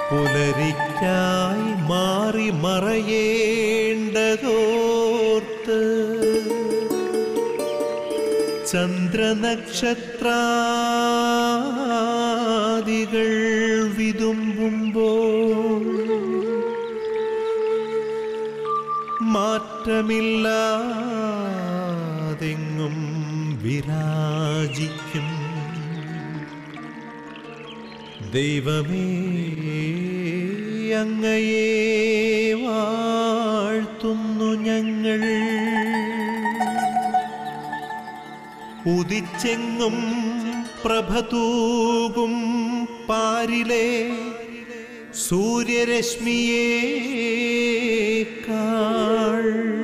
പുലരിക്കായി മാറി മറയേണ്ടതോർത്ത് ചന്ദ്രനക്ഷത്രാദികൾ വിതുമ്പുമ്പോൾ മാറ്റമില്ലാതെങ്ങും വിരാജിക്കും ദൈവമേ അങ്ങയെ വാഴ്ത്തുന്നു ഞങ്ങൾ ഉദിച്ചെങ്ങും പ്രഭതൂകും പാരിലെ സൂര്യരശ്മിയേക്കാൾ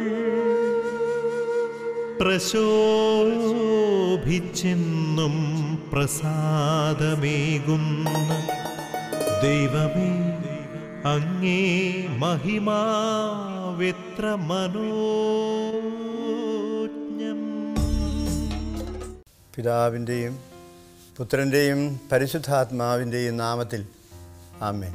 പ്രശോഭിച്ചെന്നും പ്രസാദമേകുന്ന ദൈവമേ അങ്ങേ മഹിമാവെത്ര മനോജ്ഞം പിതാവിൻ്റെയും പുത്രൻ്റെയും പരിശുദ്ധാത്മാവിൻ്റെയും നാമത്തിൽ ആമേൻ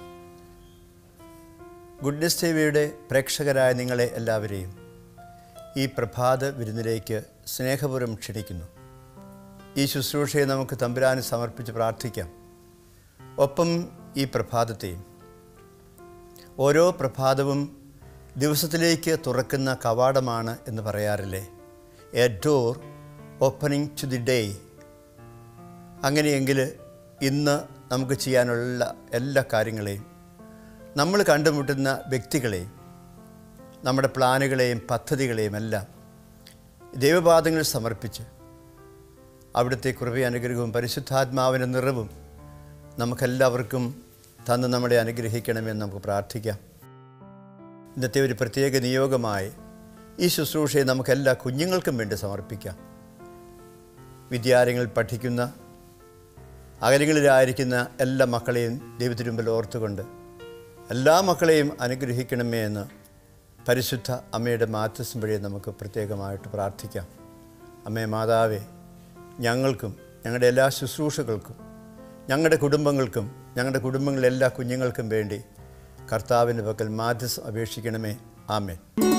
ഗുഡ്നസ് ടി വിയുടെ പ്രേക്ഷകരായ നിങ്ങളെ എല്ലാവരെയും ഈ പ്രഭാത വിരുന്നിലേക്ക് സ്നേഹപൂർവ്വം ക്ഷണിക്കുന്നു ഈ ശുശ്രൂഷയെ നമുക്ക് തമ്പുരാന് സമർപ്പിച്ച് പ്രാർത്ഥിക്കാം ഒപ്പം ഈ പ്രഭാതത്തെയും ഓരോ പ്രഭാതവും ദിവസത്തിലേക്ക് തുറക്കുന്ന കവാടമാണ് എന്ന് പറയാറില്ലേ a door opening to the day അങ്ങനെയെങ്കിൽ ഇന്ന് നമുക്ക് ചെയ്യാനുള്ള എല്ലാ കാര്യങ്ങളെയും നമ്മൾ കണ്ടുമുട്ടുന്ന വ്യക്തികളെയും നമ്മുടെ പ്ലാനുകളെയും പദ്ധതികളെയും എല്ലാം ദൈവപാദങ്ങളിൽ സമർപ്പിച്ച് അവിടുത്തെ കൃപയനുഗ്രഹവും പരിശുദ്ധാത്മാവിൻ്റെ നിറവും നമുക്കെല്ലാവർക്കും തന്ന് നമ്മളെ അനുഗ്രഹിക്കണമെന്ന് നമുക്ക് പ്രാർത്ഥിക്കാം ഇന്നത്തെ ഒരു പ്രത്യേക നിയോഗമായി ഈ ശുശ്രൂഷയെ നമുക്കെല്ലാ കുഞ്ഞുങ്ങൾക്കും വേണ്ടി സമർപ്പിക്കാം വിദ്യാലയങ്ങളിൽ പഠിക്കുന്ന അകലങ്ങളിലായിരിക്കുന്ന എല്ലാ മക്കളെയും ദൈവത്തിനു മുമ്പിൽ ഓർത്തുകൊണ്ട് എല്ലാ മക്കളെയും അനുഗ്രഹിക്കണമേ എന്ന് പരിശുദ്ധ അമ്മയുടെ മാറ്റസം വഴി നമുക്ക് പ്രത്യേകമായിട്ട് പ്രാർത്ഥിക്കാം അമ്മേ മാതാവേ ഞങ്ങൾക്കും ഞങ്ങളുടെ എല്ലാ ശുശ്രൂഷകൾക്കും ഞങ്ങളുടെ കുടുംബങ്ങൾക്കും ഞങ്ങളുടെ കുടുംബങ്ങളിലെ എല്ലാ കുഞ്ഞുങ്ങൾക്കും വേണ്ടി കർത്താവിൻ്റെ പക്കൽ മാധ്യസം അപേക്ഷിക്കണമേ ആമേൻ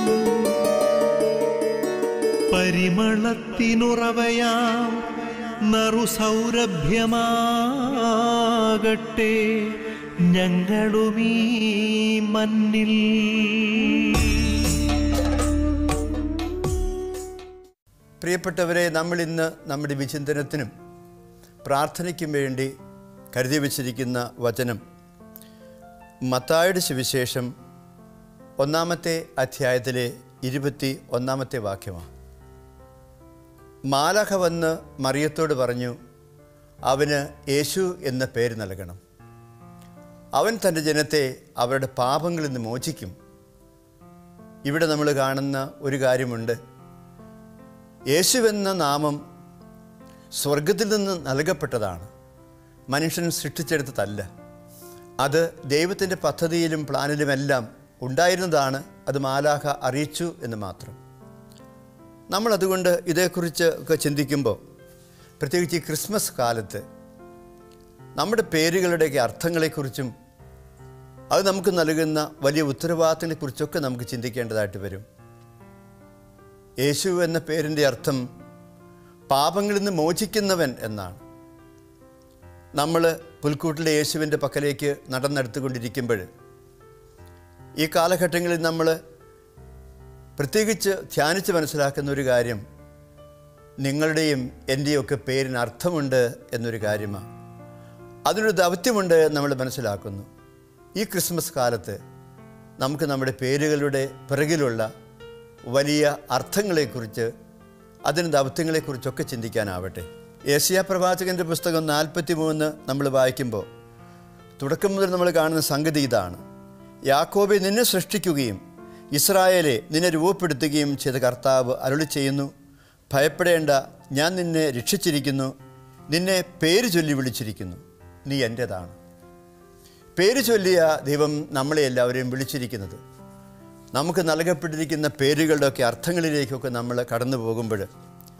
പരിമളത്തിനുറവയാം നറുസൗരഭ്യമാകട്ടെ ഞങ്ങളുമീ മണ്ണിൽ പ്രിയപ്പെട്ടവരെ നമ്മൾ ഇന്ന് നമ്മുടെ വിചിന്തനത്തിനും പ്രാർത്ഥനയ്ക്കും വേണ്ടി കരുതി വച്ചിരിക്കുന്ന വചനം മത്തായുടെ സുവിശേഷം ഒന്നാമത്തെ അധ്യായത്തിലെ ഇരുപത്തി ഒന്നാമത്തെ വാക്യമാണ് മാലഹ വന്ന് മറിയത്തോട് പറഞ്ഞു അവന് യേശു എന്ന പേര് നൽകണം അവൻ തൻ്റെ ജനത്തെ അവരുടെ പാപങ്ങളിൽ നിന്ന് മോചിക്കും ഇവിടെ നമ്മൾ കാണുന്ന ഒരു കാര്യമുണ്ട് യേശുവെന്ന നാമം സ്വർഗത്തിൽ നിന്ന് നൽകപ്പെട്ടതാണ് മനുഷ്യൻ സൃഷ്ടിച്ചെടുത്തതല്ല അത് ദൈവത്തിൻ്റെ പദ്ധതിയിലും പ്ലാനിലുമെല്ലാം ഉണ്ടായിരുന്നതാണ് അത് മാലാഖ അറിയിച്ചു എന്ന് മാത്രം നമ്മൾ അതുകൊണ്ട് ഇതേക്കുറിച്ച് ഒക്കെ ചിന്തിക്കുമ്പോൾ പ്രത്യേകിച്ച് ഈ ക്രിസ്മസ് കാലത്ത് നമ്മുടെ പേരുകളുടെയൊക്കെ അർത്ഥങ്ങളെക്കുറിച്ചും അത് നമുക്ക് നൽകുന്ന വലിയ ഉത്തരവാദിത്തങ്ങളെക്കുറിച്ചൊക്കെ നമുക്ക് ചിന്തിക്കേണ്ടതായിട്ട് വരും യേശു എന്ന പേരിൻ്റെ അർത്ഥം പാപങ്ങളിൽ നിന്ന് മോചിക്കുന്നവൻ എന്നാണ് നമ്മൾ പുൽക്കൂട്ടിലെ യേശുവിൻ്റെ പക്കലേക്ക് നടന്നെടുത്തുകൊണ്ടിരിക്കുമ്പോൾ ഈ കാലഘട്ടങ്ങളിൽ നമ്മൾ പ്രത്യേകിച്ച് ധ്യാനിച്ച് മനസ്സിലാക്കുന്ന ഒരു കാര്യം നിങ്ങളുടെയും എൻ്റെയൊക്കെ പേരിന് അർത്ഥമുണ്ട് എന്നൊരു കാര്യമാണ് അതിനൊരു ദൗത്യമുണ്ട് എന്ന് നമ്മൾ മനസ്സിലാക്കുന്നു ഈ ക്രിസ്മസ് കാലത്ത് നമുക്ക് നമ്മുടെ പേരുകളുടെ പിറകിലുള്ള വലിയ അർത്ഥങ്ങളെക്കുറിച്ച് അതിന് ദൗത്യങ്ങളെക്കുറിച്ചൊക്കെ ചിന്തിക്കാനാവട്ടെ ഏഷ്യ പ്രവാചകൻ്റെ പുസ്തകം നാൽപ്പത്തി മൂന്ന് നമ്മൾ വായിക്കുമ്പോൾ തുടക്കം മുതൽ നമ്മൾ കാണുന്ന സംഗതി ഇതാണ് യാക്കോബെ നിന്നെ സൃഷ്ടിക്കുകയും ഇസ്രായേലെ നിന്നെ രൂപപ്പെടുത്തുകയും ചെയ്ത കർത്താവ് അരുളി ചെയ്യുന്നു ഭയപ്പെടേണ്ട ഞാൻ നിന്നെ രക്ഷിച്ചിരിക്കുന്നു നിന്നെ പേര് ചൊല്ലി വിളിച്ചിരിക്കുന്നു നീ എൻ്റേതാണ് പേര് ചൊല്ലിയ ദൈവം നമ്മളെ എല്ലാവരെയും വിളിച്ചിരിക്കുന്നത് നമുക്ക് നൽകപ്പെട്ടിരിക്കുന്ന പേരുകളുടെയൊക്കെ അർത്ഥങ്ങളിലേക്കൊക്കെ നമ്മൾ കടന്നു പോകുമ്പോൾ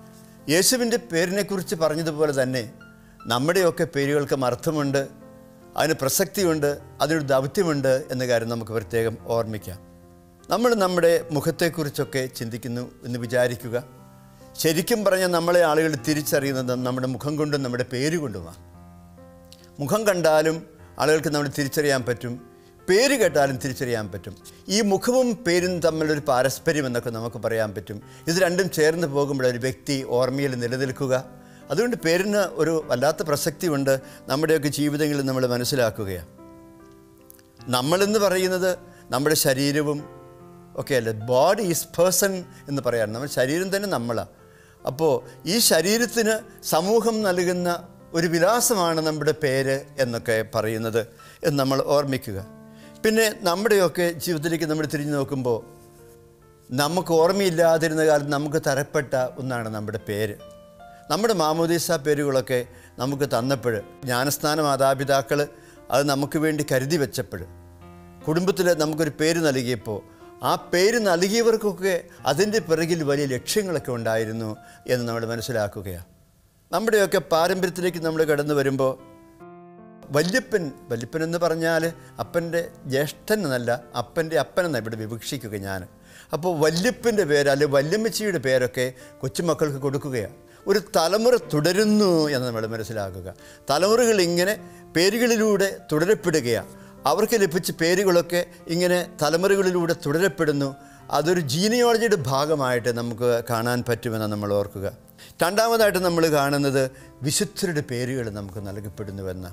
യേശുവിൻ്റെ പേരിനെക്കുറിച്ച് പറഞ്ഞതുപോലെ തന്നെ നമ്മുടെയൊക്കെ പേരുകൾക്കും അർത്ഥമുണ്ട് അതിന് പ്രസക്തിയുണ്ട് അതിനൊരു ദൗത്യമുണ്ട് എന്ന കാര്യം നമുക്ക് പ്രത്യേകം ഓർമ്മിക്കാം നമ്മൾ നമ്മുടെ മുഖത്തെക്കുറിച്ചൊക്കെ ചിന്തിക്കുന്നു എന്ന് വിചാരിക്കുക ശരിക്കും പറഞ്ഞാൽ നമ്മളെ ആളുകൾ തിരിച്ചറിയുന്നത് നമ്മുടെ മുഖം കൊണ്ടും നമ്മുടെ പേര് കൊണ്ടുമാണ് മുഖം കണ്ടാലും ആളുകൾക്ക് നമ്മൾ തിരിച്ചറിയാൻ പറ്റും പേര് കേട്ടാലും തിരിച്ചറിയാൻ പറ്റും ഈ മുഖവും പേരും തമ്മിലൊരു പാരസ്പര്യം എന്നൊക്കെ നമുക്ക് പറയാൻ പറ്റും ഇത് രണ്ടും ചേർന്ന് പോകുമ്പോൾ ഒരു വ്യക്തി ഓർമ്മയിൽ നിലനിൽക്കുക അതുകൊണ്ട് പേരിന് ഒരു വല്ലാത്ത പ്രസക്തിയുണ്ട് നമ്മുടെയൊക്കെ ജീവിതങ്ങളിൽ നമ്മൾ മനസ്സിലാക്കുകയാണ് നമ്മളെന്ന് പറയുന്നത് നമ്മുടെ ശരീരവും ഒക്കെ അല്ലേ ബോഡി ഈസ് പേഴ്സൺ എന്ന് പറയാറ് നമ്മുടെ ശരീരം തന്നെ നമ്മളാണ് അപ്പോൾ ഈ ശരീരത്തിന് സമൂഹം നൽകുന്ന ഒരു വിലാസമാണ് നമ്മുടെ പേര് എന്നൊക്കെ പറയുന്നത് എന്ന് നമ്മൾ ഓർമ്മിക്കുക പിന്നെ നമ്മുടെയൊക്കെ ജീവിതത്തിലേക്ക് നമ്മൾ തിരിഞ്ഞു നോക്കുമ്പോൾ നമുക്ക് ഓർമ്മയില്ലാതിരുന്ന കാലത്ത് നമുക്ക് തരപ്പെട്ട ഒന്നാണ് നമ്മുടെ പേര് നമ്മുടെ മാമോദീസ പേരുകളൊക്കെ നമുക്ക് തന്നപ്പോൾ ജ്ഞാനസ്ഥാന മാതാപിതാക്കൾ അത് നമുക്ക് വേണ്ടി കരുതി വെച്ചപ്പോൾ കുടുംബത്തിൽ നമുക്കൊരു പേര് നൽകിയപ്പോൾ ആ പേര് നൽകിയവർക്കൊക്കെ അതിൻ്റെ പിറകിൽ വലിയ ലക്ഷ്യങ്ങളൊക്കെ ഉണ്ടായിരുന്നു എന്ന് നമ്മൾ മനസ്സിലാക്കുകയാണ് നമ്മുടെയൊക്കെ പാരമ്പര്യത്തിലേക്ക് നമ്മൾ കടന്നു വരുമ്പോൾ വല്യപ്പൻ വല്യപ്പൻ എന്ന് പറഞ്ഞാൽ അപ്പൻ്റെ ജ്യേഷ്ഠൻ എന്നല്ല അപ്പൻ്റെ അപ്പനെന്നാണ് ഇവിടെ വിവക്ഷിക്കുക ഞാൻ അപ്പോൾ വല്യപ്പൻ്റെ പേര് അല്ലെങ്കിൽ വല്യമ്മച്ചിയുടെ പേരൊക്കെ കൊച്ചുമക്കൾക്ക് കൊടുക്കുകയാണ് ഒരു തലമുറ തുടരുന്നു എന്ന് നമ്മൾ മനസ്സിലാക്കുക തലമുറകൾ ഇങ്ങനെ പേരുകളിലൂടെ തുടരപ്പെടുകയാണ് അവർക്ക് ലഭിച്ച പേരുകളൊക്കെ ഇങ്ങനെ തലമുറകളിലൂടെ തുടരപ്പെടുന്നു അതൊരു ജീനിയോളജിയുടെ ഭാഗമായിട്ട് നമുക്ക് കാണാൻ പറ്റുമെന്ന് നമ്മൾ ഓർക്കുക രണ്ടാമതായിട്ട് നമ്മൾ കാണുന്നത് വിശുദ്ധരുടെ പേരുകൾ നമുക്ക് നൽകപ്പെടുന്നുവെന്ന്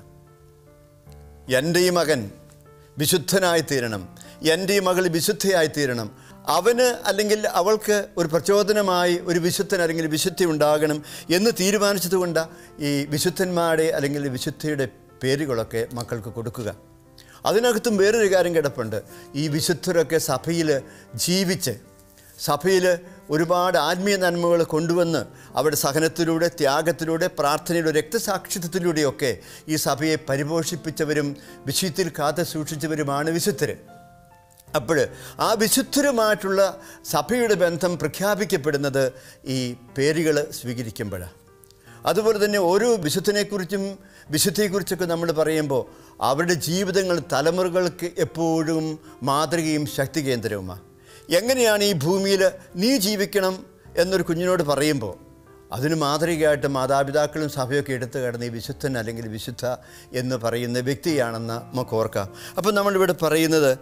എൻ്റെ ഈ മകൻ വിശുദ്ധനായി തീരണം എൻ്റെ ഈ മകൾ വിശുദ്ധയായി തീരണം അവന് അല്ലെങ്കിൽ അവൾക്ക് ഒരു പ്രചോദനമായി ഒരു വിശുദ്ധൻ അല്ലെങ്കിൽ വിശുദ്ധി ഉണ്ടാകണം എന്ന് തീരുമാനിച്ചതുകൊണ്ട് ഈ വിശുദ്ധന്മാരുടെ അല്ലെങ്കിൽ വിശുദ്ധിയുടെ പേരുകളൊക്കെ മക്കൾക്ക് കൊടുക്കുക അതിനകത്തും വേറൊരു കാര്യം കിടപ്പുണ്ട് ഈ വിശുദ്ധരൊക്കെ സഭയിൽ ജീവിച്ച് സഭയിൽ ഒരുപാട് ആത്മീയ നന്മകൾ കൊണ്ടുവന്ന് അവിടെ സഹനത്തിലൂടെ ത്യാഗത്തിലൂടെ പ്രാർത്ഥനയിലൂടെ രക്തസാക്ഷിത്വത്തിലൂടെയൊക്കെ ഈ സഭയെ പരിപോഷിപ്പിച്ചവരും വിശുദ്ധിയിൽ കാത്തു സൂക്ഷിച്ചവരുമാണ് വിശുദ്ധർ അപ്പോൾ ആ വിശുദ്ധരുമായിട്ടുള്ള സഭയുടെ ബന്ധം പ്രഖ്യാപിക്കപ്പെടുന്നത് ഈ പേരുകൾ സ്വീകരിക്കുമ്പോഴാണ് അതുപോലെ തന്നെ ഓരോ വിശുദ്ധനെക്കുറിച്ചും വിശുദ്ധിയെക്കുറിച്ചൊക്കെ നമ്മൾ പറയുമ്പോൾ അവരുടെ ജീവിതങ്ങൾ തലമുറകൾക്ക് എപ്പോഴും മാതൃകയും ശക്തി കേന്ദ്രവുമാണ് എങ്ങനെയാണ് ഈ ഭൂമിയിൽ നീ ജീവിക്കണം എന്നൊരു കുഞ്ഞിനോട് പറയുമ്പോൾ അതിന് മാതൃകയായിട്ട് മാതാപിതാക്കളും സഭയൊക്കെ എടുത്തു കിടന്ന് ഈ വിശുദ്ധൻ അല്ലെങ്കിൽ വിശുദ്ധ എന്ന് പറയുന്ന വ്യക്തിയാണെന്ന് നമുക്ക് ഓർക്കാം അപ്പം നമ്മളിവിടെ പറയുന്നത്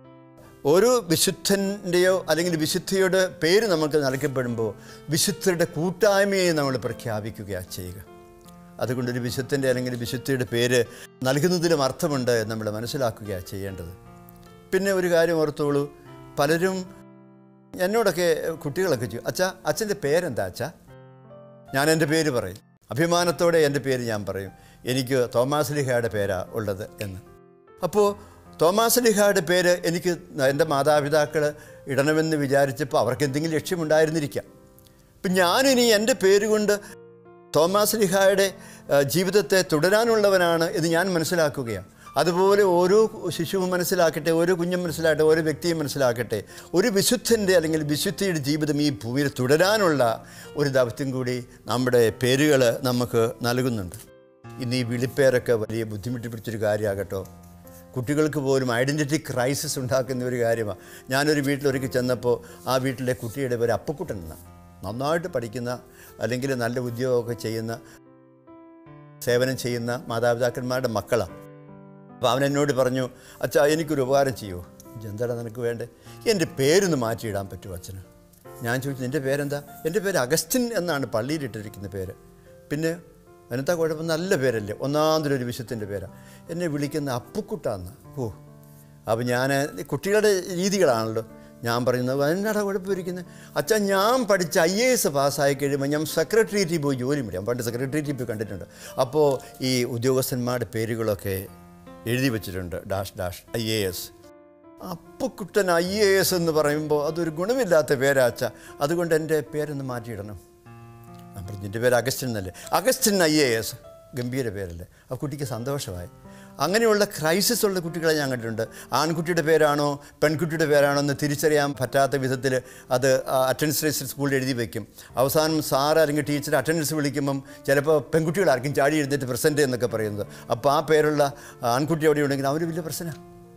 ഓരോ വിശുദ്ധൻ്റെയോ അല്ലെങ്കിൽ വിശുദ്ധിയുടെ പേര് നമുക്ക് നൽകപ്പെടുമ്പോൾ വിശുദ്ധരുടെ കൂട്ടായ്മയെ നമ്മൾ പ്രഖ്യാപിക്കുകയാണ് ചെയ്യുക അതുകൊണ്ടൊരു വിശുദ്ധൻ്റെ അല്ലെങ്കിൽ വിശുദ്ധിയുടെ പേര് നൽകുന്നതിലും അർത്ഥമുണ്ട് എന്ന് നമ്മൾ മനസ്സിലാക്കുകയാണ് ചെയ്യേണ്ടത് പിന്നെ ഒരു കാര്യം ഓർത്തോളൂ പലരും എന്നോടൊക്കെ കുട്ടികളൊക്കെ ചെയ്യും അച്ഛാ അച്ഛൻ്റെ പേരെന്താ അച്ഛാ ഞാൻ എൻ്റെ പേര് പറയും അഭിമാനത്തോടെ എൻ്റെ പേര് ഞാൻ പറയും എനിക്ക് തോമാസ് ലിഹയുടെ പേരാ ഉള്ളത് എന്ന് അപ്പോൾ തോമാസ് ലിഹയുടെ പേര് എനിക്ക് എൻ്റെ മാതാപിതാക്കൾ ഇടണമെന്ന് വിചാരിച്ചപ്പോൾ അവർക്ക് എന്തെങ്കിലും ലക്ഷ്യമുണ്ടായിരുന്നിരിക്കാം ഇപ്പം ഞാനിനി എൻ്റെ പേര് കൊണ്ട് തോമാസ് ലിഹായുടെ ആ, ജീവിതത്തെ തുടരാനുള്ളവനാണ് എന്ന് ഞാൻ മനസ്സിലാക്കുകയാണ് അതുപോലെ ഓരോ ശിശുവും മനസ്സിലാക്കട്ടെ ഓരോ കുഞ്ഞും മനസ്സിലാക്കട്ടെ ഓരോ വ്യക്തിയും മനസ്സിലാക്കട്ടെ ഒരു വിശുദ്ധൻ്റെ അല്ലെങ്കിൽ വിശുദ്ധിയുടെ ജീവിതം ഈ ഭൂമിയിൽ തുടരാനുള്ള ഒരു ദൗത്യം കൂടി നമ്മുടെ പേരുകൾ നമുക്ക് നൽകുന്നുണ്ട് ഇന്ന് ഈ വിളിപ്പേരൊക്കെ വലിയ ബുദ്ധിമുട്ടി പിടിച്ചൊരു കാര്യമാകട്ടോ കുട്ടികൾക്ക് പോലും ഐഡൻറ്റിറ്റി ക്രൈസിസ് ഉണ്ടാക്കുന്ന ഒരു കാര്യമാണ് ഞാനൊരു വീട്ടിലൊരിക്കൽ ചെന്നപ്പോൾ ആ വീട്ടിലെ കുട്ടിയുടെ പേര് അപ്പക്കുട്ടൻ എന്നാണ് നന്നായിട്ട് പഠിക്കുന്ന അല്ലെങ്കിൽ നല്ല ഉദ്യോഗമൊക്കെ ചെയ്യുന്ന സേവനം ചെയ്യുന്ന മാതാപിതാക്കന്മാരുടെ മക്കളാണ് അപ്പോൾ അവൻ എന്നോട് പറഞ്ഞു അച്ഛാ എനിക്കൊരു ഉപകാരം ചെയ്യുമോ എന്താടാ നിനക്ക് വേണ്ടേ എൻ്റെ പേരൊന്ന് മാറ്റിയിടാൻ പറ്റുമോ അച്ഛന് ഞാൻ ചോദിച്ചു നിൻ്റെ പേരെന്താ എൻ്റെ പേര് അഗസ്റ്റിൻ എന്നാണ് പള്ളിയിലിട്ടിരിക്കുന്ന പേര് പിന്നെ അതിനെന്താ കുഴപ്പം നല്ല പേരല്ലേ ഒന്നാമതൊരു വിശുദ്ധൻ്റെ പേരാണ് എന്നെ വിളിക്കുന്ന അപ്പുക്കുട്ടാന്ന് ഓ അപ്പോൾ ഞാൻ കുട്ടികളുടെ രീതികളാണല്ലോ ഞാൻ പറയുന്നത് എന്നാടാ കുഴപ്പമിരിക്കുന്നത് അച്ഛാ ഞാൻ പഠിച്ച ഐ എ എസ് പാസ്സായി കഴിയുമ്പോൾ ഞാൻ സെക്രട്ടേറിയറ്റിൽ പോയി ജോലി മേടിക്കാം പണ്ട് സെക്രട്ടേറിയറ്റിൽ പോയി കണ്ടിട്ടുണ്ട് അപ്പോൾ ഈ ഉദ്യോഗസ്ഥന്മാരുടെ പേരുകളൊക്കെ എഴുതി വെച്ചിട്ടുണ്ട് dash dash I A S Appukuttan I A S എന്ന് പറയുമ്പോൾ അതൊരു ഗുണമില്ലാത്ത പേരാച്ച അതുകൊണ്ട് എൻ്റെ പേരൊന്ന് മാറ്റിയിടണം ഞാൻ പറഞ്ഞു നിൻ്റെ പേര് അഗസ്റ്റിൻ എന്നല്ലേ അഗസ്റ്റിൻ ഐ എ എസ് ഗംഭീര പേരല്ലേ ആ കുട്ടിക്ക് സന്തോഷമായി അങ്ങനെയുള്ള ക്രൈസിസ് ഉള്ള കുട്ടികളെ ഞാൻ കണ്ടിട്ടുണ്ട് ആൺകുട്ടിയുടെ പേരാണോ പെൺകുട്ടിയുടെ പേരാണോ എന്ന് തിരിച്ചറിയാൻ പറ്റാത്ത വിധത്തിൽ അത് അറ്റൻഡൻസ് രജിസ്റ്റർ സ്കൂളിൽ എഴുതി വയ്ക്കും അവസാനം സാർ അല്ലെങ്കിൽ ടീച്ചർ അറ്റൻഡൻസ് വിളിക്കുമ്പം ചിലപ്പോൾ പെൺകുട്ടികളായിരിക്കും ചാടി എഴുന്നേറ്റ് പ്രസൻറ്റ് എന്നൊക്കെ പറയുന്നത് അപ്പോൾ ആ പേരുള്ള ആൺകുട്ടി അവിടെ ഉണ്ടെങ്കിൽ അവർ വലിയ പ്രശ്നമാണ്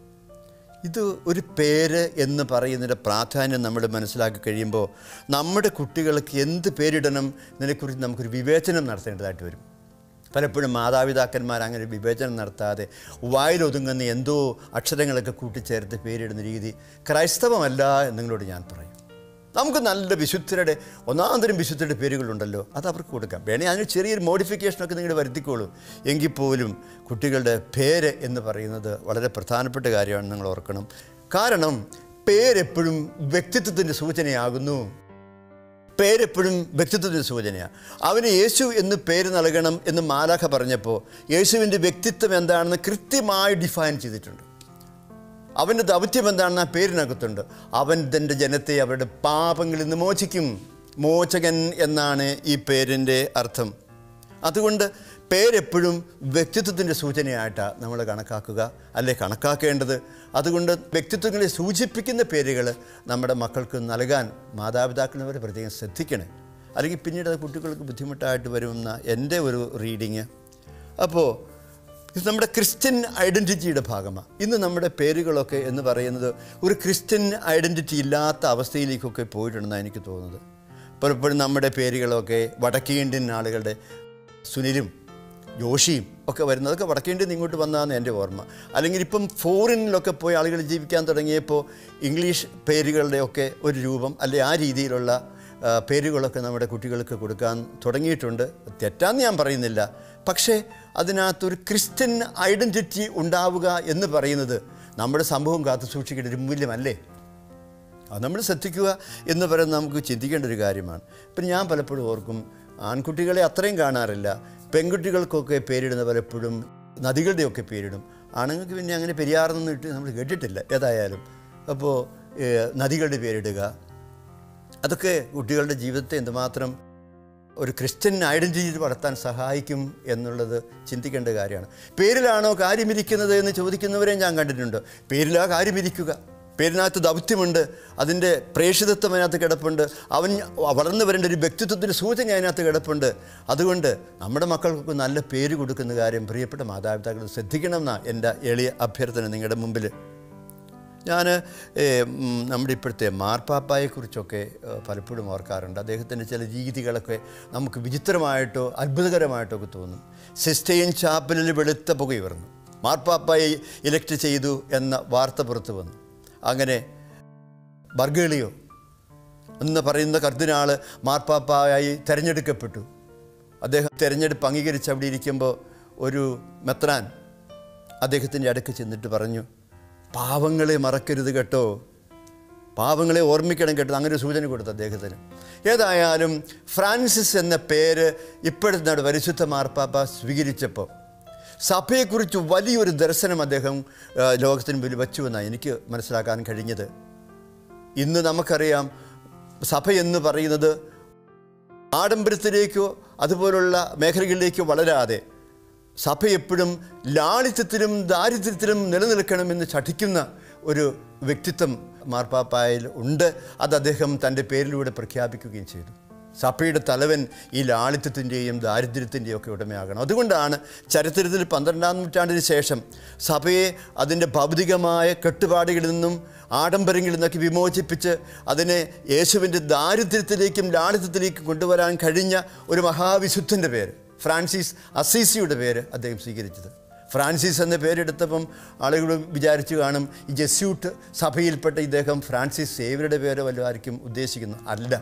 ഇത് ഒരു പേര് എന്ന് പറയുന്നതിൻ്റെ പ്രാധാന്യം നമ്മൾ മനസ്സിലാക്കി കഴിയുമ്പോൾ നമ്മുടെ കുട്ടികൾക്ക് എന്ത് പേരിടണം എന്നതിനെക്കുറിച്ച് നമുക്കൊരു വിവേചനം നടത്തേണ്ടതായിട്ട് വരും പലപ്പോഴും മാതാപിതാക്കന്മാർ അങ്ങനെ വിവേചനം നടത്താതെ വായിലൊതുങ്ങുന്ന എന്തോ അക്ഷരങ്ങളൊക്കെ കൂട്ടിച്ചേർത്ത് പേരിടുന്ന രീതി ക്രൈസ്തവമല്ല എന്ന് നിങ്ങളോട് ഞാൻ പറയും നമുക്ക് നല്ല വിശുദ്ധരുടെ ഒന്നാം തരം വിശുദ്ധരുടെ പേരുകളുണ്ടല്ലോ അത് അവർക്ക് കൊടുക്കാം വേണേൽ അതിന് ചെറിയൊരു മോഡിഫിക്കേഷനൊക്കെ നിങ്ങൾ വരുത്തിക്കോളൂ എങ്കിൽ പോലും കുട്ടികളുടെ പേര് എന്ന് പറയുന്നത് വളരെ പ്രധാനപ്പെട്ട കാര്യമാണ് നിങ്ങൾ ഓർക്കണം കാരണം പേരെപ്പോഴും വ്യക്തിത്വത്തിൻ്റെ സൂചനയാകുന്നു പേരെപ്പോഴും വ്യക്തിത്വത്തിൻ്റെ സൂചനയാണ് അവന് യേശു എന്ന് പേര് നൽകണം എന്ന് മാലാഖ പറഞ്ഞപ്പോൾ യേശുവിൻ്റെ വ്യക്തിത്വം എന്താണെന്ന് കൃത്യമായി ഡിഫൈൻ ചെയ്തിട്ടുണ്ട് അവൻ്റെ ദൗത്യം എന്താണെന്ന് ആ പേരിനകത്തുണ്ട് അവൻ തൻ്റെ ജനത്തെ അവരുടെ പാപങ്ങളിൽ നിന്ന് മോചിക്കും മോചകൻ എന്നാണ് ഈ പേരിൻ്റെ അർത്ഥം അതുകൊണ്ട് പേരെപ്പോഴും വ്യക്തിത്വത്തിൻ്റെ സൂചനയായിട്ടാണ് നമ്മൾ കണക്കാക്കുക അല്ലെ കണക്കാക്കേണ്ടത് അതുകൊണ്ട് വ്യക്തിത്വങ്ങളെ സൂചിപ്പിക്കുന്ന പേരുകൾ നമ്മുടെ മക്കൾക്ക് നൽകാൻ മാതാപിതാക്കളവരെ പ്രത്യേകം ശ്രദ്ധിക്കണേ അല്ലെങ്കിൽ പിന്നീട് അത് കുട്ടികൾക്ക് ബുദ്ധിമുട്ടായിട്ട് വരുമെന്ന എൻ്റെ ഒരു റീഡിങ് അപ്പോൾ ഇത് നമ്മുടെ ക്രിസ്ത്യൻ ഐഡൻറ്റിറ്റിയുടെ ഭാഗമാണ് ഇന്ന് നമ്മുടെ പേരുകളൊക്കെ എന്ന് പറയുന്നത് ഒരു ക്രിസ്ത്യൻ ഐഡൻറ്റിറ്റി ഇല്ലാത്ത അവസ്ഥയിലേക്കൊക്കെ പോയിട്ടുണ്ടെന്നാണ് എനിക്ക് തോന്നുന്നത് പലപ്പോഴും നമ്മുടെ പേരുകളൊക്കെ വടക്കേ ഇന്ത്യൻ ആളുകളുടെ സുനിലും ജോഷിയും ഒക്കെ വരുന്നതൊക്കെ വടക്കേ ഇന്ത്യയിൽ നിന്ന് ഇങ്ങോട്ട് വന്നതാണ് എൻ്റെ ഓർമ്മ അല്ലെങ്കിൽ ഇപ്പം ഫോറിനിലൊക്കെ പോയി ആളുകൾ ജീവിക്കാൻ തുടങ്ങിയപ്പോൾ ഇംഗ്ലീഷ് പേരുകളുടെയൊക്കെ ഒരു രൂപം അല്ലെ ആ രീതിയിലുള്ള ആ, പേരുകളൊക്കെ നമ്മുടെ കുട്ടികൾക്ക് കൊടുക്കാൻ തുടങ്ങിയിട്ടുണ്ട് തെറ്റാന്ന് ഞാൻ പറയുന്നില്ല പക്ഷേ അതിനകത്തൊരു ക്രിസ്ത്യൻ ഐഡൻറ്റിറ്റി ഉണ്ടാവുക എന്ന് പറയുന്നത് നമ്മുടെ സംഭവം കാത്തു സൂക്ഷിക്കേണ്ട ഒരു മൂല്യമല്ലേ അത് നമ്മൾ ശ്രദ്ധിക്കുക എന്ന് പറയുന്നത് നമുക്ക് ചിന്തിക്കേണ്ട ഒരു കാര്യമാണ് ഇപ്പം ഞാൻ പലപ്പോഴും ഓർക്കും ആൺകുട്ടികളെ അത്രയും കാണാറില്ല പെൺകുട്ടികൾക്കൊക്കെ പേരിടുന്ന പലപ്പോഴും നദികളുടെയൊക്കെ പേരിടും ആണുങ്ങൾക്ക് പിന്നെ അങ്ങനെ പെരിയാറെന്നൊന്നും ഇട്ട് നമ്മൾ കേട്ടിട്ടില്ല ഏതായാലും അപ്പോൾ ഏഹ്, നദികളുടെ പേരിടുക അതൊക്കെ കുട്ടികളുടെ ജീവിതത്തെ എന്തുമാത്രം ഒരു ക്രിസ്ത്യൻ ഐഡൻറ്റിറ്റി വളർത്താൻ സഹായിക്കും എന്നുള്ളത് ചിന്തിക്കേണ്ട കാര്യമാണ് പേരിലാണോ കാര്യമിരിക്കുന്നത് എന്ന് ചോദിക്കുന്നവരെ ഞാൻ കണ്ടിട്ടുണ്ട് പേരിലാ കാര്യമിരിക്കുക പേരിനകത്ത് ദൗത്യമുണ്ട് അതിൻ്റെ പ്രേക്ഷിതത്വം അതിനകത്ത് കിടപ്പുണ്ട് അവൻ വളർന്നു വരേണ്ട ഒരു വ്യക്തിത്വത്തിൻ്റെ സൂചന അതിനകത്ത് കിടപ്പുണ്ട് അതുകൊണ്ട് നമ്മുടെ മക്കൾക്ക് നല്ല പേര് കൊടുക്കുന്ന കാര്യം പ്രിയപ്പെട്ട മാതാപിതാക്കൾ ശ്രദ്ധിക്കണം എന്നാണ് എൻ്റെ എളിയ അഭ്യർത്ഥന നിങ്ങളുടെ മുമ്പിൽ ഞാൻ നമ്മുടെ ഇപ്പോഴത്തെ മാർപ്പാപ്പായെക്കുറിച്ചൊക്കെ ഏഹ്, പലപ്പോഴും ഓർക്കാറുണ്ട് അദ്ദേഹത്തിൻ്റെ ചില രീതികളൊക്കെ നമുക്ക് വിചിത്രമായിട്ടോ അത്ഭുതകരമായിട്ടോ ഒക്കെ തോന്നും സിസ്റ്റൈൻ ചാപ്പലിൽ വെളുത്ത പുകയുയർന്നു മാർപ്പാപ്പായെ ഇലക്ട് ചെയ്തു എന്ന വാർത്ത പുറത്തു വന്നു അങ്ങനെ ബർഗേളിയോ എന്ന് പറയുന്ന കർദിനാള് മാർപ്പാപ്പായായി തിരഞ്ഞെടുക്കപ്പെട്ടു അദ്ദേഹം തിരഞ്ഞെടുപ്പ് അംഗീകരിച്ച് അവിടെ ഇരിക്കുമ്പോൾ ഒരു മെത്രാൻ അദ്ദേഹത്തിൻ്റെ അടുക്ക് ചെന്നിട്ട് പറഞ്ഞു പാവങ്ങളെ മറക്കരുത് കേട്ടോ പാവങ്ങളെ ഓർമ്മിക്കണം കേട്ടോ അങ്ങനെ ഒരു സൂചന കൊടുത്തു അദ്ദേഹത്തിന് ഏതായാലും ഫ്രാൻസിസ് എന്ന പേര് ഇപ്പോഴത്തെ നമ്മുടെ പരിശുദ്ധ മാർപ്പാപ്പ സ്വീകരിച്ചപ്പോൾ സഭയെക്കുറിച്ച് വലിയൊരു ദർശനം അദ്ദേഹം ആ, ലോകത്തിന് മുമ്പിൽ വച്ചു എന്നാണ് എനിക്ക് മനസ്സിലാക്കാൻ കഴിഞ്ഞത് ഇന്ന് നമുക്കറിയാം സഭ എന്ന് പറയുന്നത് ആഡംബരത്തിലേക്കോ അതുപോലുള്ള മേഖലകളിലേക്കോ വളരാതെ സഭ എപ്പോഴും ലാളിത്യത്തിലും ദാരിദ്ര്യത്തിലും നിലനിൽക്കണമെന്ന് ശഠിക്കുന്ന ഒരു വ്യക്തിത്വം മാർപ്പാപ്പായിൽ ഉണ്ട് അത് അദ്ദേഹം തൻ്റെ പേരിലൂടെ പ്രഖ്യാപിക്കുകയും ചെയ്തു സഭയുടെ തലവൻ ഈ ലാളിത്യത്തിൻ്റെയും ദാരിദ്ര്യത്തിൻ്റെയും ഒക്കെ ഉടമയാകണം അതുകൊണ്ടാണ് ചരിത്രത്തിൽ പന്ത്രണ്ടാം നൂറ്റാണ്ടിന് ശേഷം സഭയെ അതിൻ്റെ ഭൗതികമായ കെട്ടുപാടുകളിൽ നിന്നും ആഡംബരങ്ങളിൽ നിന്നൊക്കെ വിമോചിപ്പിച്ച് അതിനെ യേശുവിൻ്റെ ദാരിദ്ര്യത്തിലേക്കും ലാളിത്യത്തിലേക്കും കൊണ്ടുവരാൻ കഴിഞ്ഞ ഒരു മഹാവിശുദ്ധൻ്റെ പേര് ഫ്രാൻസിസ് അസീസിയുടെ പേര് അദ്ദേഹം സ്വീകരിച്ചത് ഫ്രാൻസിസ് എന്ന പേരെടുത്തപ്പം ആളുകൾ വിചാരിച്ചു കാണും ഈ ജെസ്യൂട്ട് സഭയിൽപ്പെട്ട ഇദ്ദേഹം ഫ്രാൻസിസ് സേവരുടെ പേര് വല്ലതായിരിക്കും ഉദ്ദേശിക്കുന്നു അല്ല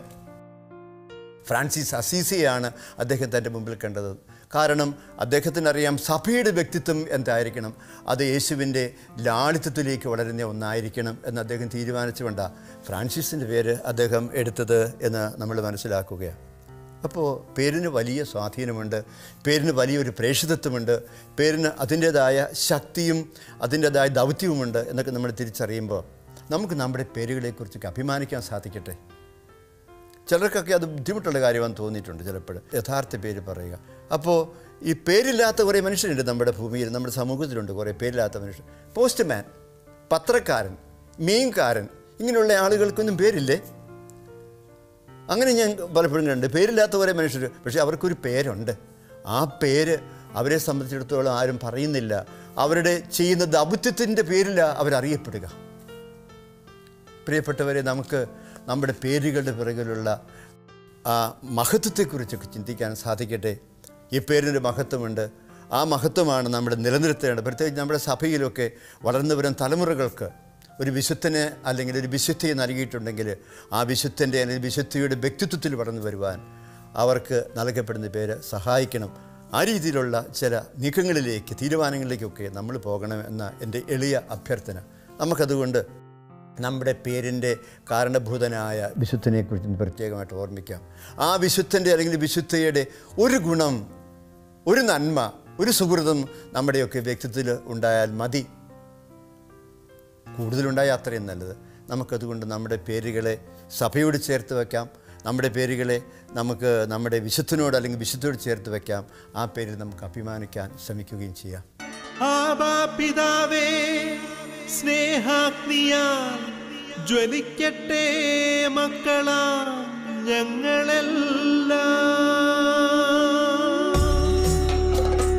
ഫ്രാൻസിസ് അസീസിയാണ് അദ്ദേഹം തൻ്റെ മുമ്പിൽ കണ്ടത് കാരണം അദ്ദേഹത്തിനറിയാം സഭയുടെ വ്യക്തിത്വം എന്തായിരിക്കണം അത് യേശുവിൻ്റെ ലാളിത്യത്തിലേക്ക് വളരുന്ന ഒന്നായിരിക്കണം എന്ന് അദ്ദേഹം തീരുമാനിച്ചുകൊണ്ടാണ് ഫ്രാൻസിസിൻ്റെ പേര് അദ്ദേഹം എടുത്തത് എന്ന് നമ്മൾ മനസ്സിലാക്കുകയാണ് അപ്പോൾ പേരിന് വലിയ സ്വാധീനമുണ്ട് പേരിന് വലിയൊരു പ്രേക്ഷിതത്വമുണ്ട് പേരിന് അതിൻ്റേതായ ശക്തിയും അതിൻ്റേതായ ദൗത്യവുമുണ്ട് എന്നൊക്കെ നമ്മൾ തിരിച്ചറിയുമ്പോൾ നമുക്ക് നമ്മുടെ പേരുകളെക്കുറിച്ചൊക്കെ അഭിമാനിക്കാൻ സാധിക്കട്ടെ ചിലർക്കൊക്കെ അത് ബുദ്ധിമുട്ടുള്ള കാര്യമാണെന്ന് തോന്നിയിട്ടുണ്ട് ചിലപ്പോൾ യഥാർത്ഥ പേര് പറയുക അപ്പോൾ ഈ പേരില്ലാത്ത കുറേ മനുഷ്യരുണ്ട് നമ്മുടെ ഭൂമിയിൽ നമ്മുടെ സമൂഹത്തിലുണ്ട് കുറേ പേരില്ലാത്ത മനുഷ്യർ പോസ്റ്റ്മാൻ പത്രക്കാരൻ മീൻകാരൻ ഇങ്ങനെയുള്ള ആളുകൾക്കൊന്നും പേരില്ലേ അങ്ങനെ ഞാൻ പലപ്പോഴും കണ്ട് പേരില്ലാത്ത കുറേ മനുഷ്യർ പക്ഷേ അവർക്കൊരു പേരുണ്ട് ആ പേര് അവരെ സംബന്ധിച്ചിടത്തോളം ആരും പറയുന്നില്ല അവരുടെ ചെയ്യുന്ന ദൗത്യത്തിൻ്റെ പേരിലാണ് അവരറിയപ്പെടുക പ്രിയപ്പെട്ടവരെ നമുക്ക് നമ്മുടെ പേരുകളുടെ പിറകിലുള്ള ആ മഹത്വത്തെക്കുറിച്ചൊക്കെ ചിന്തിക്കാൻ സാധിക്കട്ടെ ഈ പേരിനൊരു മഹത്വമുണ്ട് ആ മഹത്വമാണ് നമ്മുടെ നിലനിർത്തേണ്ടത് പ്രത്യേകിച്ച് നമ്മുടെ സഭയിലൊക്കെ വളർന്നു വരുന്ന തലമുറകൾക്ക് ഒരു വിശുദ്ധനെ അല്ലെങ്കിൽ ഒരു വിശുദ്ധിയെ നൽകിയിട്ടുണ്ടെങ്കിൽ ആ വിശുദ്ധൻ്റെ അല്ലെങ്കിൽ വിശുദ്ധിയുടെ വ്യക്തിത്വത്തിൽ വളർന്നു വരുവാൻ അവർക്ക് നൽകപ്പെടുന്ന പേര് സഹായിക്കണം ആ രീതിയിലുള്ള ചില നീക്കങ്ങളിലേക്ക് തീരുമാനങ്ങളിലേക്കൊക്കെ നമ്മൾ പോകണം എന്ന എൻ്റെ എളിയ അഭ്യർത്ഥന നമുക്കതുകൊണ്ട് നമ്മുടെ പേരിൻ്റെ കാരണഭൂതനായ വിശുദ്ധനെക്കുറിച്ച് പ്രത്യേകമായിട്ട് ഓർമ്മിക്കാം ആ വിശുദ്ധൻ്റെ അല്ലെങ്കിൽ വിശുദ്ധയുടെ ഒരു ഗുണം ഒരു നന്മ ഒരു സുഹൃതം നമ്മുടെയൊക്കെ വ്യക്തിത്വത്തിൽ ഉണ്ടായാൽ മതി കൂടുതലുണ്ടായാൽ അത്രയും നല്ലത് നമുക്കതുകൊണ്ട് നമ്മുടെ പേരുകളെ സഭയോട് ചേർത്ത് വയ്ക്കാം നമ്മുടെ പേരുകളെ നമുക്ക് നമ്മുടെ വിശുദ്ധനോട് അല്ലെങ്കിൽ വിശുദ്ധയോട് ചേർത്ത് വയ്ക്കാം ആ പേരിൽ നമുക്ക് അഭിമാനിക്കാൻ ശ്രമിക്കുകയും ചെയ്യാം ആബാ പിതാവേ സ്നേഹാഗ്നിയാൽ ജ്വലിക്കട്ടെ മക്കളാ ഞങ്ങളെല്ലാം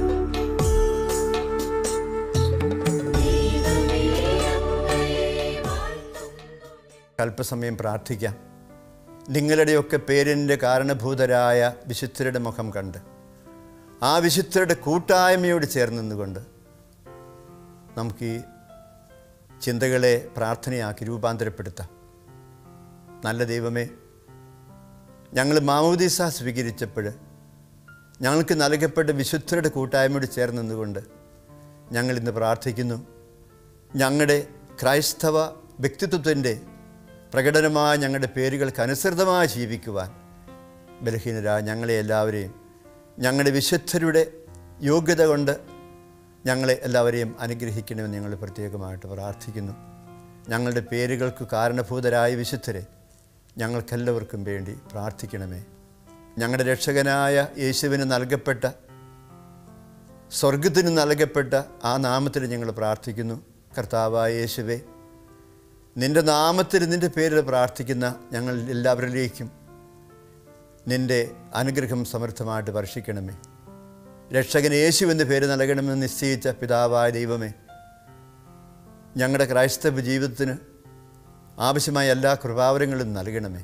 അല്പസമയം പ്രാർത്ഥിക്കാം നിങ്ങളുടെയൊക്കെ പേരിൻ്റെ കാരണഭൂതരായ വിശുദ്ധരുടെ മുഖം കണ്ട് ആ വിശുദ്ധരുടെ കൂട്ടായ്മയോട് ചേർന്ന് നിന്നുകൊണ്ട് നമുക്ക് ഈ ചിന്തകളെ പ്രാർത്ഥനയാക്കി രൂപാന്തരപ്പെടുത്താം നല്ല ദൈവമേ ഞങ്ങൾ മാമോദീസ സ്വീകരിച്ചപ്പോൾ ഞങ്ങൾക്ക് നൽകപ്പെട്ട വിശുദ്ധരുടെ കൂട്ടായ്മയോട് ചേർന്ന് നിന്നുകൊണ്ട് ഞങ്ങളിന്ന് പ്രാർത്ഥിക്കുന്നു ഞങ്ങളുടെ ക്രൈസ്തവ വ്യക്തിത്വത്തിൻ്റെ പ്രകടനമായ ഞങ്ങളുടെ പേരുകൾക്ക് അനുസൃതമായി ജീവിക്കുവാൻ ബലഹീനരായ ഞങ്ങളെ എല്ലാവരെയും ഞങ്ങളുടെ വിശുദ്ധരുടെ യോഗ്യത കൊണ്ട് ഞങ്ങളെ എല്ലാവരെയും അനുഗ്രഹിക്കണമെന്ന് ഞങ്ങൾ പ്രത്യേകമായിട്ട് പ്രാർത്ഥിക്കുന്നു ഞങ്ങളുടെ പേരുകൾക്ക് കാരണഭൂതരായ വിശുദ്ധരെ ഞങ്ങൾക്കെല്ലാവർക്കും വേണ്ടി പ്രാർത്ഥിക്കണമേ ഞങ്ങളുടെ രക്ഷകനായ യേശുവിന് നൽകപ്പെട്ട സ്വർഗത്തിന് നൽകപ്പെട്ട ആ നാമത്തിൽ ഞങ്ങൾ പ്രാർത്ഥിക്കുന്നു കർത്താവായ യേശുവേ നിൻ്റെ നാമത്തിൽ നിൻ്റെ പേരിൽ പ്രാർത്ഥിക്കുന്ന ഞങ്ങൾ എല്ലാവരിലേക്കും നിൻ്റെ അനുഗ്രഹം സമൃദ്ധമായിട്ട് വർഷിക്കണമേ രക്ഷകൻ യേശു എന്ന് പേര് നൽകണമെന്ന് നിശ്ചയിച്ച പിതാവായ ദൈവമേ ഞങ്ങളുടെ ക്രൈസ്തവ ജീവിതത്തിന് ആവശ്യമായ എല്ലാ കൃപാവരങ്ങളും നൽകണമേ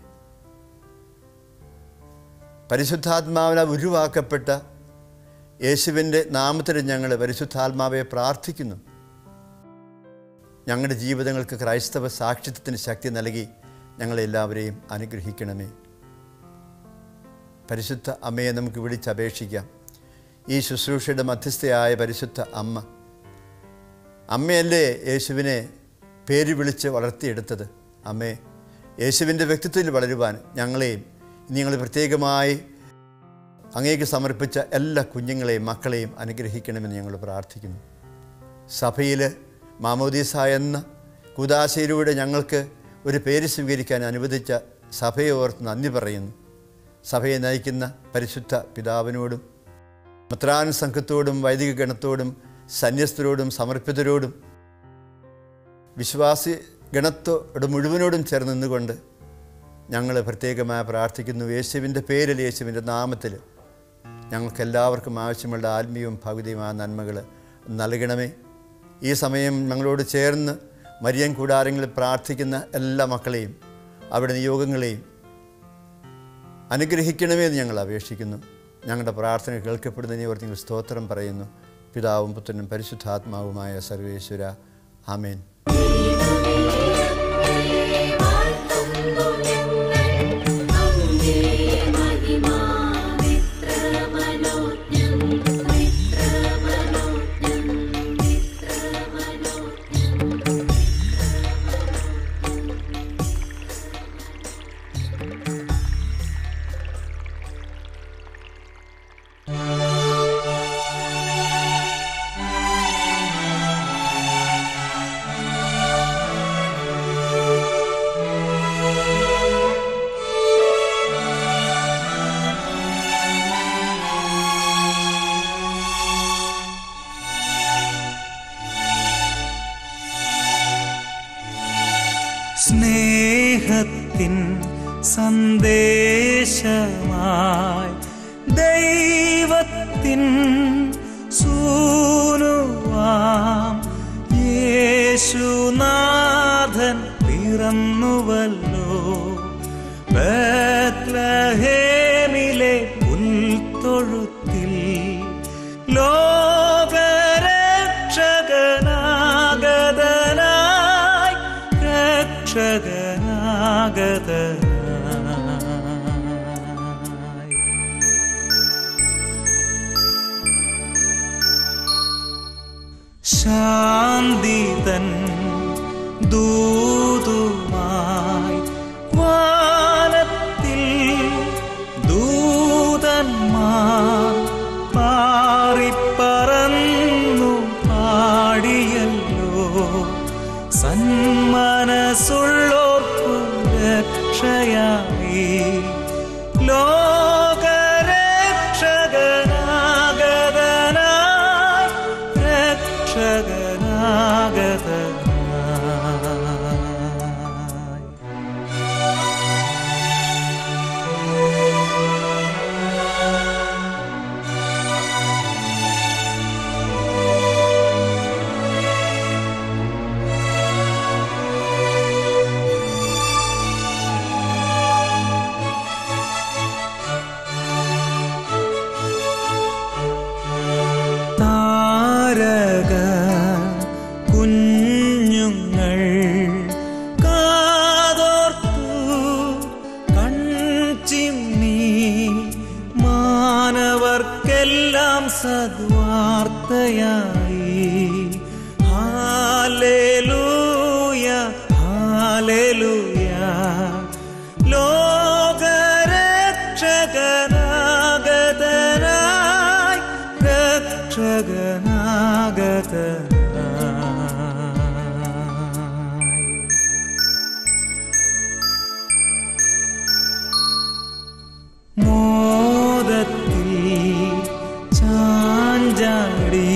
പരിശുദ്ധാത്മാവിനാൽ ഉരുവാക്കപ്പെട്ട യേശുവിൻ്റെ നാമത്തിൽ ഞങ്ങൾ പരിശുദ്ധാത്മാവെ പ്രാർത്ഥിക്കുന്നു ഞങ്ങളുടെ ജീവിതങ്ങൾക്ക് ക്രൈസ്തവ സാക്ഷിത്വത്തിന് ശക്തി നൽകി ഞങ്ങളെല്ലാവരെയും അനുഗ്രഹിക്കണമേ പരിശുദ്ധ അമ്മയെ നമുക്ക് വിളിച്ചപേക്ഷിക്കാം ഈ ശുശ്രൂഷയുടെ മധ്യസ്ഥയായ പരിശുദ്ധ അമ്മ അമ്മയല്ലേ യേശുവിനെ പേര് വിളിച്ച് വളർത്തിയെടുത്തത് അമ്മേ യേശുവിൻ്റെ വ്യക്തിത്വത്തിൽ വളരുവാൻ ഞങ്ങളെയും നിങ്ങൾ പ്രത്യേകമായി അങ്ങേക്ക് സമർപ്പിച്ച എല്ലാ കുഞ്ഞുങ്ങളെയും മക്കളെയും അനുഗ്രഹിക്കണമെന്ന് ഞങ്ങൾ പ്രാർത്ഥിക്കുന്നു സഭയിൽ മാമോദീസ എന്ന കുദാശയിലൂടെ ഞങ്ങൾക്ക് ഒരു പേര് സ്വീകരിക്കാൻ അനുവദിച്ച സഭയെ ഓർത്ത് നന്ദി പറയുന്നു സഭയെ നയിക്കുന്ന പരിശുദ്ധ പിതാവിനോടും മത്രാൻ സംഘത്തോടും വൈദിക ഗണത്തോടും സന്യസ്തരോടും സമർപ്പിതരോടും വിശ്വാസി ഗണത്തോട് മുഴുവനോടും ചേർന്ന് നിന്നുകൊണ്ട് ഞങ്ങൾ പ്രത്യേകമായി പ്രാർത്ഥിക്കുന്നു യേശുവിൻ്റെ പേരിൽ യേശുവിൻ്റെ നാമത്തിൽ ഞങ്ങൾക്കെല്ലാവർക്കും ആവശ്യമുള്ള ആത്മീയവും ഭൗതികമായ നന്മകൾ നൽകണമേ ഈ സമയം ഞങ്ങളോട് ചേർന്ന് മരിയൻ കൂടാരങ്ങളിൽ പ്രാർത്ഥിക്കുന്ന എല്ലാ മക്കളെയും അവരുടെ നിയോഗങ്ങളെയും അനുഗ്രഹിക്കണമേ എന്ന് ഞങ്ങൾ അപേക്ഷിക്കുന്നു ഞങ്ങളുടെ പ്രാർത്ഥന കേൾക്കപ്പെടുന്നതിനെ ഓർത്ത് നിങ്ങൾ സ്തോത്രം പറയുന്നു പിതാവും പുത്രനും പരിശുദ്ധാത്മാവുമായ സർവേശ്വര ആമേൻ സന്ദേശമായി ദൈവത്തിൻ സൂനുവാം യേശുനാഥൻ പിറന്നുവല്ലോ ബത്ലഹേമിലെ പുൽത്തൊഴുത്തിൽ ലോകരക്ഷകനാഗതനായി രക്ഷകനാഗതനായി ശാന്തിതൻ ദൂതുമായി വാനത്തിൽ ദൂതന്മാർ പാറിപ്പറന്നു പാടിയല്ലോ സന്മനസ്സുള്ളോർക്കു രക്ഷയായി ലോകരക്ഷകനാഗതനായി രക്ഷകനാഗതനായി താരക കുഞ്ഞുങ്ങൾ കാതോർത്തു കൺചിമ്മി മാനവർക്കെല്ലാം സദ്വാർത്തയായി ഹാലേലൂയ ഹാലേലൂയ ലോകരക്ഷകനാഗതനായി രക്ഷകനാഗതനായി മോദത്തിൽ ചാഞ്ചാടി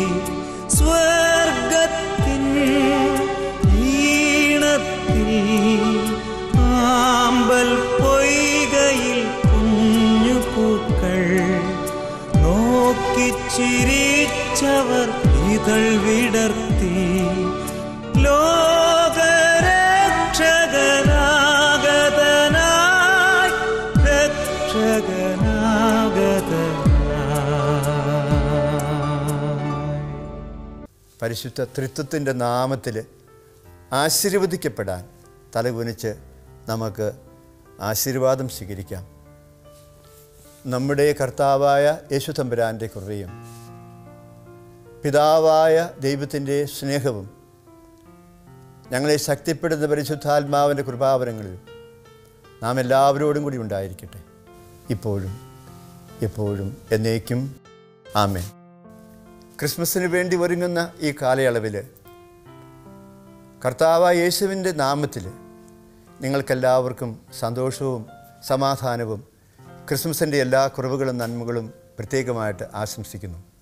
സ്വർഗത്തിൻ ഈണത്തിൽ ആമ്പൽ പൊയ്കയിൽ കുഞ്ഞു പൂക്കൾ നോക്കിച്ചിരിച്ചവർ ഇതൾ വിടർത്തി ലോകരക്ഷകനാഗതനായി രക്ഷകനാഗതനായി പരിശുദ്ധ ത്രിത്വത്തിൻ്റെ നാമത്തിൽ ആശീർവദിക്കപ്പെടാൻ തലകുനിച്ച് നമുക്ക് ആശീർവാദം സ്വീകരിക്കാം നമ്മുടെ കർത്താവായ യേശു തമ്പുരാൻ്റെ കൃപയും പിതാവായ ദൈവത്തിൻ്റെ സ്നേഹവും ഞങ്ങളെ ശക്തിപ്പെടുന്ന പരിശുദ്ധാത്മാവിൻ്റെ കൃപാവരങ്ങളിലും നാം എല്ലാവരോടും കൂടി ഉണ്ടായിരിക്കട്ടെ ഇപ്പോഴും എപ്പോഴും എന്നേക്കും ആമേൻ ക്രിസ്മസിന് വേണ്ടി ഒരുങ്ങുന്ന ഈ കാലയളവിൽ കർത്താവായ യേശുവിൻ്റെ നാമത്തിൽ നിങ്ങൾക്കെല്ലാവർക്കും സന്തോഷവും സമാധാനവും ക്രിസ്മസിൻ്റെ എല്ലാ കുറവുകളും നന്മകളും പ്രത്യേകമായിട്ട് ആശംസിക്കുന്നു